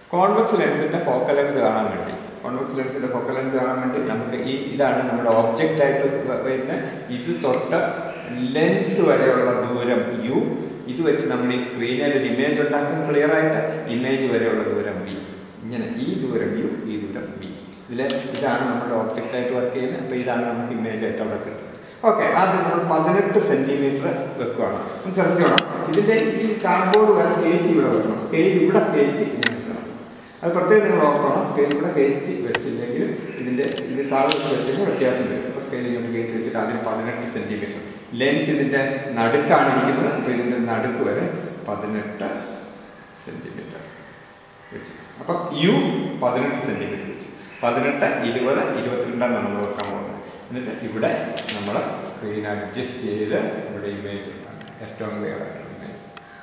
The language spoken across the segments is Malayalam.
കോൺവെക്സ് ലെൻസിന്റെ ഫോക്കൽ ലെങ്ത് കാണാൻ വേണ്ടി കോൺവെക്സ് ലെൻസിന്റെ ഫോക്കൽ ലെങ്ത് കാണാൻ വേണ്ടി നമുക്ക് ഈ ഇതാണ് നമ്മുടെ ഒബ്ജക്റ്റ് ആയിട്ട് വ- വരുന്ന ഇത് തൊട്ട് ലെൻസ് വരെയുള്ള ദൂരം യു ഇത് വെച്ച് നമ്മൾ ഈ സ്ക്രീനിൽ ഒരു ഇമേജ് ഉണ്ടാക്കും ക്ലിയർ ആയിട്ട് ഇമേജ് വരെയുള്ള ദൂരം ബി ഇങ്ങനെ ഈ ദൂരം യു ഈ ദൂരം ബി ഇതിൽ ഇതാണ് നമ്മുടെ ഒബ്ജക്റ്റ് ആയിട്ട് വർക്ക് ചെയ്യുന്നത് അപ്പോൾ ഇതാണ് നമുക്ക് ഇമേജ് ആയിട്ട് അവിടെ കിട്ടുന്നത് ഓക്കെ ആദ്യം നമ്മൾ പതിനെട്ട് സെന്റിമീറ്റർ വെക്കുകയാണ് ഒന്ന് ശ്രദ്ധിച്ചോണം ഇതിന്റെ ഈ കാർഡ്ബോർഡ് വരെ കയറ്റി ഇവിടെ വെക്കണം സ്കെയിൽ ഇവിടെ കയറ്റി ഇങ്ങനെ വെക്കണം അത് പ്രത്യേകം നിങ്ങൾ ഓർത്തോണം സ്കെയിൽ ഇവിടെ കയറ്റി വെച്ചില്ലെങ്കിൽ ഇതിന്റെ ഇത് താഴെ വെച്ച് വെച്ചിട്ട് വ്യത്യാസം വരും അപ്പോൾ സ്കെയിൽ ഇങ്ങനെ കയറ്റി വെച്ചിട്ട് അതിന് പതിനെട്ട് സെന്റിമീറ്റർ ലെൻസ് ഇതിന്റെ നടുക്കാണ് ഇരിക്കുന്നത് അപ്പോൾ ഇതിന്റെ നടുക്ക് വരെ പതിനെട്ട് സെന്റിമീറ്റർ വെച്ച് അപ്പം യു പതിനെട്ട് സെന്റിമീറ്റർ വെച്ചു പതിനെട്ട് ഇരുപത് ഇരുപത്തിരണ്ടാണ് നമ്മൾ വെക്കാൻ പോകുന്നത് എന്നിട്ട് ഇവിടെ നമ്മൾ സ്ക്രീൻ അഡ്ജസ്റ്റ് ചെയ്ത് ഇവിടെ ഇമേജ് ഏറ്റവും ക്ലിയർ ആയിട്ടുള്ള ഇമേജ്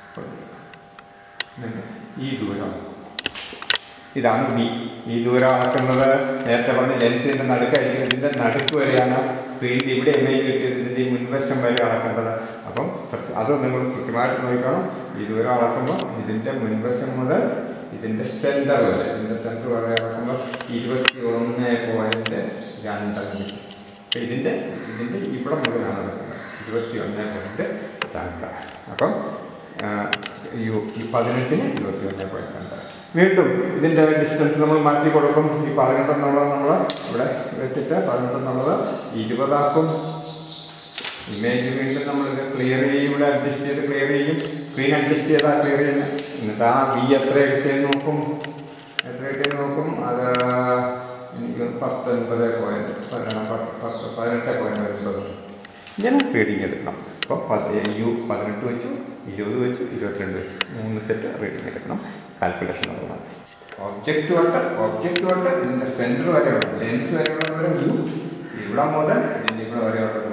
ഈ ദൂരം ഇതാണ് ബി ഈ ദൂരം അളക്കുന്നത് നേരത്തെ പറഞ്ഞ ലെൻസിന്റെ നടുക്കായിരിക്കും ഇതിന്റെ നടുക്ക് വരെയാണ് സ്ക്രീനിൽ ഇവിടെ ഇമേജ് കിട്ടിയത് ഇതിന്റെ ഈ മുൻവശം വരെ അളക്കേണ്ടത് അപ്പം സത്യ- അത് നിങ്ങൾ കൃത്യമായിട്ട് നോക്കണം ഈ ദൂരം അളക്കുമ്പോൾ ഇതിന്റെ മുൻവശം മുതൽ ഇതിന്റെ സെന്റർ വരെ ഇതിന്റെ സെന്റർ വരെ അളക്കുമ്പോൾ ഇരുപത്തി ഒന്ന് പോയിന്റ് രണ്ട് മീറ്റർ അപ്പൊ ഇതിന്റെ ഇതിന്റെ ഇവിടെ മുതലാണ് അളക്കുന്നത് ഇരുപത്തി ഒന്ന് പോയിന്റ് രണ്ട് അപ്പം ആ, യു ഈ പതിനെട്ടിന് ഇരുപത്തി ഒന്ന് പോയിന്റ് രണ്ട് വീണ്ടും ഇതിന്റെ ഡിസ്റ്റൻസ് നമ്മൾ മാറ്റി കൊടുക്കും ഈ പതിനെട്ട് എന്നുള്ളത് നമ്മൾ ഇവിടെ വെച്ചിട്ട് പതിനെട്ട് എന്നുള്ളത് ഇരുപതാക്കും ഇമേജ് വീണ്ടും നമ്മൾ ഇത് ക്ലിയർ ചെയ്യും ഇവിടെ അഡ്ജസ്റ്റ് ചെയ്ത് ക്ലിയർ ചെയ്യും സ്ക്രീൻ അഡ്ജസ്റ്റ് ചെയ്താൽ ക്ലിയർ ചെയ്യുന്നത് എന്നിട്ട് ആ ബി എത്ര കിട്ടിയെന്ന് നോക്കും എത്ര കിട്ടിയെന്ന് നോക്കും അത് എനിക്ക് പത്തൊൻപത് പോയിന്റ് പത്ത് പതിനെട്ട് പോയിന്റ് ഒൻപത് ഇങ്ങനെ റീഡിങ് എടുക്കണം അപ്പോൾ യു പതിനെട്ട് വെച്ചു ഇരുപത് വെച്ചു ഇരുപത്തിരണ്ട് വെച്ചു മൂന്ന് സെറ്റ് റീഡിങ് എടുക്കണം കാൽക്കുലേഷൻ നടത്തണം ഒബ്ജക്റ്റ് തൊട്ട് ഒബ്ജക്റ്റ് തൊട്ട് ഇതിൻ്റെ സെൻറ്റർ വരെയുള്ള ലെൻസ് വരെയുള്ള ദൂരം യു ഇവിടെ മുതൽ ഇതിൻ്റെ ഇവിടെ വരെയുള്ള